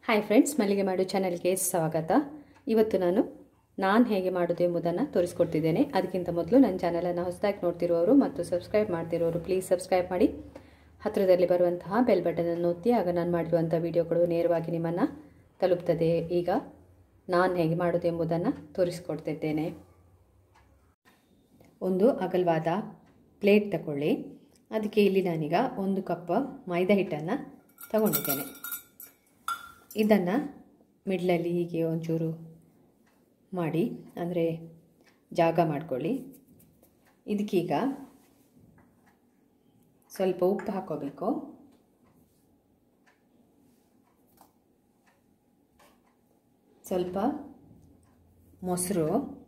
hi friends ಮಲ್ಲಿಗೆ ಮಾಡು ಚಾನಲ್ಗೆ ಸ್ವಾಗತ ಇವತ್ತು ನಾನು ನಾನು ಹೇಗೆ ಮಾಡೋದು ಎಂಬುದನ್ನು ತೋರಿಸ್ಕೊಡ್ತಿದ್ದೇನೆ ಅದಕ್ಕಿಂತ ಮೊದಲು ನನ್ನ ಚಾನಲನ್ನು ಹೊಸದಾಗಿ ನೋಡ್ತಿರುವವರು ಮತ್ತು ಸಬ್ಸ್ಕ್ರೈಬ್ ಮಾಡ್ತಿರೋರು ಪ್ಲೀಸ್ ಸಬ್ಸ್ಕ್ರೈಬ್ ಮಾಡಿ ಹತ್ತಿರದಲ್ಲಿ ಬರುವಂತಹ ಬೆಲ್ ಬಟನನ್ನು ಒತ್ತಿ ಆಗ ನಾನು ಮಾಡಿರುವಂಥ ವಿಡಿಯೋಗಳು ನೇರವಾಗಿ ನಿಮ್ಮನ್ನು ತಲುಪ್ತದೆ ಈಗ ನಾನು ಹೇಗೆ ಮಾಡೋದು ಎಂಬುದನ್ನು ತೋರಿಸ್ಕೊಡ್ತಿದ್ದೇನೆ ಒಂದು ಅಗಲವಾದ ಪ್ಲೇಟ್ ತಗೊಳ್ಳಿ ಅದಕ್ಕೆ ಇಲ್ಲಿ ನಾನೀಗ ಒಂದು ಕಪ್ ಮೈದಾ ಹಿಟ್ಟನ್ನು ತಗೊಂಡಿದ್ದೇನೆ ಇದನ್ನು ಮಿಡ್ಲಲ್ಲಿ ಹೀಗೆ ಒಂಚೂರು ಮಾಡಿ ಅಂದರೆ ಜಾಗ ಮಾಡಿಕೊಳ್ಳಿ ಇದಕ್ಕೀಗ ಸ್ವಲ್ಪ ಉಪ್ಪು ಹಾಕೋಬೇಕು ಸ್ವಲ್ಪ ಮೊಸರು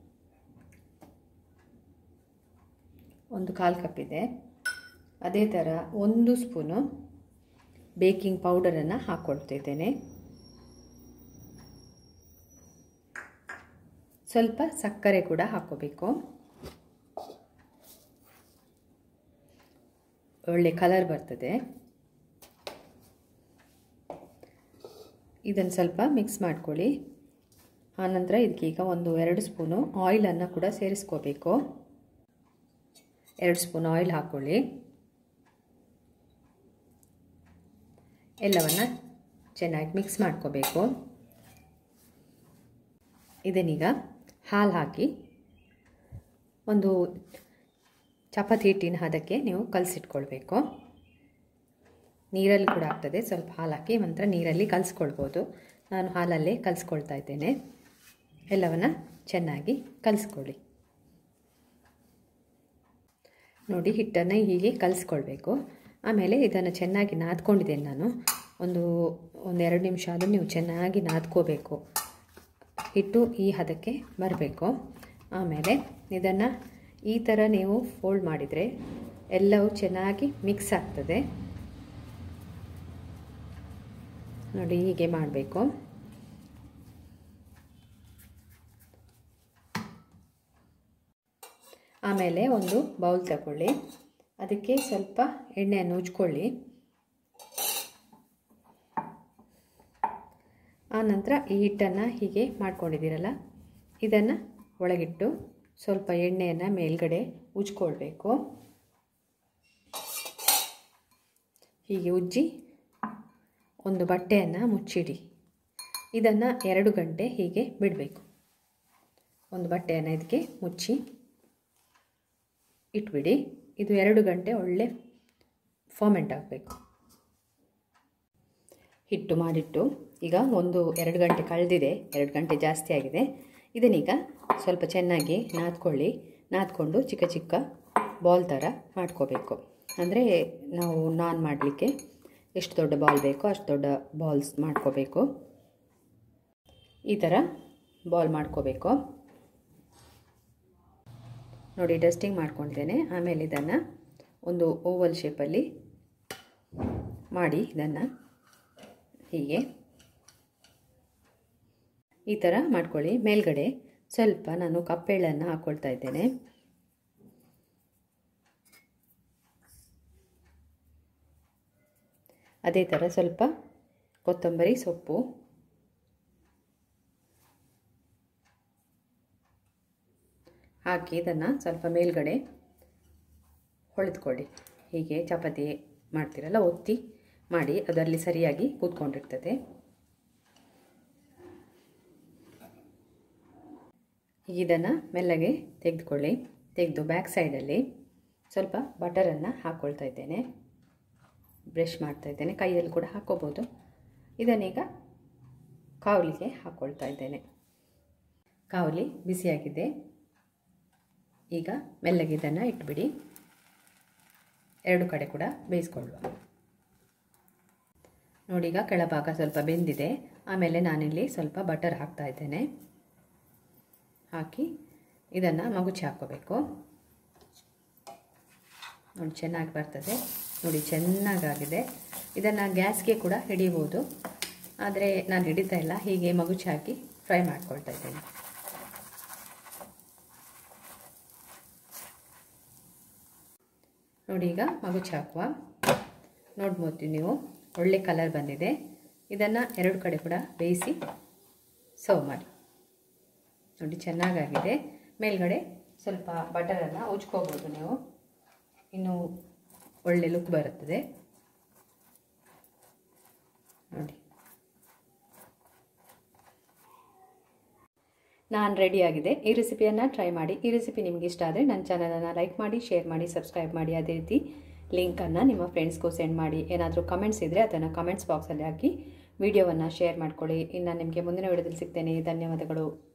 ಒಂದು ಕಾಲು ಕಪ್ ಇದೆ ಅದೇ ಥರ ಒಂದು ಸ್ಪೂನು ಬೇಕಿಂಗ್ ಪೌಡರನ್ನು ಹಾಕ್ಕೊಳ್ತಿದ್ದೇನೆ ಸ್ವಲ್ಪ ಸಕ್ಕರೆ ಕೂಡ ಹಾಕ್ಕೋಬೇಕು ಒಳ್ಳೆ ಕಲರ್ ಬರ್ತದೆ ಇದನ್ನು ಸ್ವಲ್ಪ ಮಿಕ್ಸ್ ಮಾಡ್ಕೊಳ್ಳಿ ಆನಂತರ ಇದಕ್ಕೀಗ ಒಂದು ಎರಡು ಸ್ಪೂನು ಆಯಿಲನ್ನು ಕೂಡ ಸೇರಿಸ್ಕೋಬೇಕು ಎರಡು ಸ್ಪೂನ್ ಆಯಿಲ್ ಹಾಕ್ಕೊಳ್ಳಿ ಎಲ್ಲವನ್ನು ಚೆನ್ನಾಗಿ ಮಿಕ್ಸ್ ಮಾಡ್ಕೋಬೇಕು ಇದನ್ನೀಗ ಹಾಲು ಹಾಕಿ ಒಂದು ಚಪಾತಿ ಹಿಟ್ಟಿನ ಹದಕ್ಕೆ ನೀವು ಕಲಸಿಟ್ಕೊಳ್ಬೇಕು ನೀರಲ್ಲಿ ಕೂಡ ಆಗ್ತದೆ ಸ್ವಲ್ಪ ಹಾಲು ಹಾಕಿ ನಂತರ ನೀರಲ್ಲಿ ಕಲಿಸ್ಕೊಳ್ಬೋದು ನಾನು ಹಾಲಲ್ಲೇ ಕಲಿಸ್ಕೊಳ್ತಾ ಇದ್ದೇನೆ ಎಲ್ಲವನ್ನು ಚೆನ್ನಾಗಿ ಕಲಿಸ್ಕೊಳ್ಳಿ ನೋಡಿ ಹಿಟ್ಟನ್ನು ಹೀಗೆ ಕಲಿಸ್ಕೊಳ್ಬೇಕು ಆಮೇಲೆ ಇದನ್ನು ಚೆನ್ನಾಗಿ ನಾದ್ಕೊಂಡಿದ್ದೇನೆ ನಾನು ಒಂದು ಒಂದೆರಡು ನಿಮಿಷ ಆದರೂ ನೀವು ಚೆನ್ನಾಗಿ ನಾದ್ಕೋಬೇಕು ಹಿಟ್ಟು ಈ ಹದಕ್ಕೆ ಬರಬೇಕು ಆಮೇಲೆ ಇದನ್ನು ಈ ಥರ ನೀವು ಫೋಲ್ಡ್ ಮಾಡಿದರೆ ಎಲ್ಲವೂ ಚೆನ್ನಾಗಿ ಮಿಕ್ಸ್ ಆಗ್ತದೆ ನೋಡಿ ಹೀಗೆ ಮಾಡಬೇಕು ಆಮೇಲೆ ಒಂದು ಬೌಲ್ ತಗೊಳ್ಳಿ ಅದಕ್ಕೆ ಸ್ವಲ್ಪ ಎಣ್ಣೆಯನ್ನು ಉಜ್ಕೊಳ್ಳಿ ಆನಂತರ ಈ ಹಿಟ್ಟನ್ನು ಹೀಗೆ ಮಾಡ್ಕೊಂಡಿದ್ದೀರಲ್ಲ ಇದನ್ನು ಒಳಗಿಟ್ಟು ಸ್ವಲ್ಪ ಎಣ್ಣೆಯನ್ನು ಮೇಲ್ಗಡೆ ಉಜ್ಕೊಳ್ಬೇಕು ಹೀಗೆ ಉಜ್ಜಿ ಒಂದು ಬಟ್ಟೆಯನ್ನು ಮುಚ್ಚಿಡಿ ಇದನ್ನು ಎರಡು ಗಂಟೆ ಹೀಗೆ ಬಿಡಬೇಕು ಒಂದು ಬಟ್ಟೆಯನ್ನು ಇದಕ್ಕೆ ಮುಚ್ಚಿ ಇಟ್ಬಿಡಿ ಇದು ಎರಡು ಗಂಟೆ ಒಳ್ಳೆ ಫಾರ್ಮೆಂಟ್ ಆಗಬೇಕು ಹಿಟ್ಟು ಮಾಡಿಟ್ಟು ಈಗ ಒಂದು ಎರಡು ಗಂಟೆ ಕಳೆದಿದೆ ಎರಡು ಗಂಟೆ ಜಾಸ್ತಿ ಆಗಿದೆ ಇದನ್ನೀಗ ಸ್ವಲ್ಪ ಚೆನ್ನಾಗಿ ನಾದ್ಕೊಳ್ಳಿ ನಾದ್ಕೊಂಡು ಚಿಕ್ಕ ಚಿಕ್ಕ ಬಾಲ್ ಥರ ಮಾಡ್ಕೋಬೇಕು ಅಂದರೆ ನಾವು ನಾನ್ ಮಾಡಲಿಕ್ಕೆ ಎಷ್ಟು ದೊಡ್ಡ ಬಾಲ್ ಬೇಕೋ ಅಷ್ಟು ದೊಡ್ಡ ಬಾಲ್ಸ್ ಮಾಡ್ಕೋಬೇಕು ಈ ಥರ ಬಾಲ್ ಮಾಡ್ಕೋಬೇಕು ನೋಡಿ ಡಸ್ಟಿಂಗ್ ಮಾಡ್ಕೊಂಡಿದ್ದೇನೆ ಆಮೇಲೆ ಇದನ್ನು ಒಂದು ಓವಲ್ ಶೇಪಲ್ಲಿ ಮಾಡಿ ಇದನ್ನು ಹೀಗೆ ಈ ಥರ ಮಾಡ್ಕೊಳ್ಳಿ ಮೇಲ್ಗಡೆ ಸ್ವಲ್ಪ ನಾನು ಕಪ್ಪೆಳ್ಳನ್ನು ಹಾಕ್ಕೊಳ್ತಾ ಇದ್ದೇನೆ ಅದೇ ಥರ ಸ್ವಲ್ಪ ಕೊತ್ತಂಬರಿ ಸೊಪ್ಪು ಹಾಕಿ ಇದನ್ನು ಸ್ವಲ್ಪ ಮೇಲ್ಗಡೆ ಹೊಳೆದುಕೊಳ್ಳಿ ಹೀಗೆ ಚಪಾತಿ ಮಾಡ್ತೀರಲ್ಲ ಒತ್ತಿ ಮಾಡಿ ಅದರಲ್ಲಿ ಸರಿಯಾಗಿ ಕೂತ್ಕೊಂಡಿರ್ತದೆ ಇದನ್ನು ಮೆಲ್ಲಗೆ ತೆಗೆದುಕೊಳ್ಳಿ ತೆಗೆದು ಬ್ಯಾಕ್ ಸೈಡಲ್ಲಿ ಸ್ವಲ್ಪ ಬಟರನ್ನು ಹಾಕ್ಕೊಳ್ತಾ ಇದ್ದೇನೆ ಬ್ರಷ್ ಮಾಡ್ತಾ ಇದ್ದೇನೆ ಕೈಯಲ್ಲಿ ಕೂಡ ಹಾಕ್ಕೋಬೋದು ಇದನ್ನೀಗ ಕಾವಲಿಗೆ ಹಾಕ್ಕೊಳ್ತಾ ಇದ್ದೇನೆ ಕಾವಲಿ ಬಿಸಿಯಾಗಿದೆ ಈಗ ಮೆಲ್ಲಗೆ ಇದನ್ನು ಇಟ್ಬಿಡಿ ಎರಡು ಕಡೆ ಕೂಡ ಬೇಯಿಸ್ಕೊಳ್ಳುವ ನೋಡಿ ಈಗ ಕೆಳಭಾಗ ಸ್ವಲ್ಪ ಬೆಂದಿದೆ ಆಮೇಲೆ ನಾನಿಲ್ಲಿ ಸ್ವಲ್ಪ ಬಟರ್ ಹಾಕ್ತಾ ಇದ್ದೇನೆ ಹಾಕಿ ಇದನ್ನು ಮಗುಚಿ ಹಾಕ್ಕೋಬೇಕು ನೋಡಿ ಚೆನ್ನಾಗಿ ಬರ್ತದೆ ನೋಡಿ ಚೆನ್ನಾಗಾಗಿದೆ ಇದನ್ನು ಗ್ಯಾಸ್ಗೆ ಕೂಡ ಹಿಡಿಬೋದು ಆದರೆ ನಾನು ಹಿಡಿತಾ ಇಲ್ಲ ಹೀಗೆ ಮಗುಚಿ ಹಾಕಿ ಫ್ರೈ ಮಾಡ್ಕೊಳ್ತಾ ಇದ್ದೇನೆ ನೋಡಿ ಈಗ ಮಗುಚಿ ಹಾಕುವ ನೋಡ್ಬೋದು ನೀವು ಒಳ್ಳೆ ಕಲರ್ ಬಂದಿದೆ ಇದನ್ನು ಎರಡು ಕಡೆ ಕೂಡ ಬೇಯಿಸಿ ಸರ್ವ್ ಮಾಡಿ ನೋಡಿ ಚೆನ್ನಾಗಾಗಿದೆ ಮೇಲ್ಗಡೆ ಸ್ವಲ್ಪ ಬಟರನ್ನು ಉಜ್ಕೋಬೋದು ನೀವು ಇನ್ನೂ ಒಳ್ಳೆ ಲುಕ್ ಬರುತ್ತದೆ ನೋಡಿ ನಾನು ರೆಡಿಯಾಗಿದೆ ಈ ರೆಸಿಪಿಯನ್ನು ಟ್ರೈ ಮಾಡಿ ಈ ರೆಸಿಪಿ ನಿಮಗೆ ಇಷ್ಟ ಆದರೆ ನನ್ನ ಚಾನಲನ್ನು ಲೈಕ್ ಮಾಡಿ ಶೇರ್ ಮಾಡಿ ಸಬ್ಸ್ಕ್ರೈಬ್ ಮಾಡಿ ಅದೇ ರೀತಿ ಲಿಂಕನ್ನು ನಿಮ್ಮ ಫ್ರೆಂಡ್ಸ್ಗೂ ಸೆಂಡ್ ಮಾಡಿ ಏನಾದರೂ ಕಮೆಂಟ್ಸ್ ಇದ್ದರೆ ಅದನ್ನು ಕಮೆಂಟ್ಸ್ ಬಾಕ್ಸಲ್ಲಿ ಹಾಕಿ ವಿಡಿಯೋವನ್ನು ಶೇರ್ ಮಾಡ್ಕೊಳ್ಳಿ ಇನ್ನು ನಿಮಗೆ ಮುಂದಿನ ವಿಡಿಯೋದಲ್ಲಿ ಸಿಗ್ತೇನೆ ಧನ್ಯವಾದಗಳು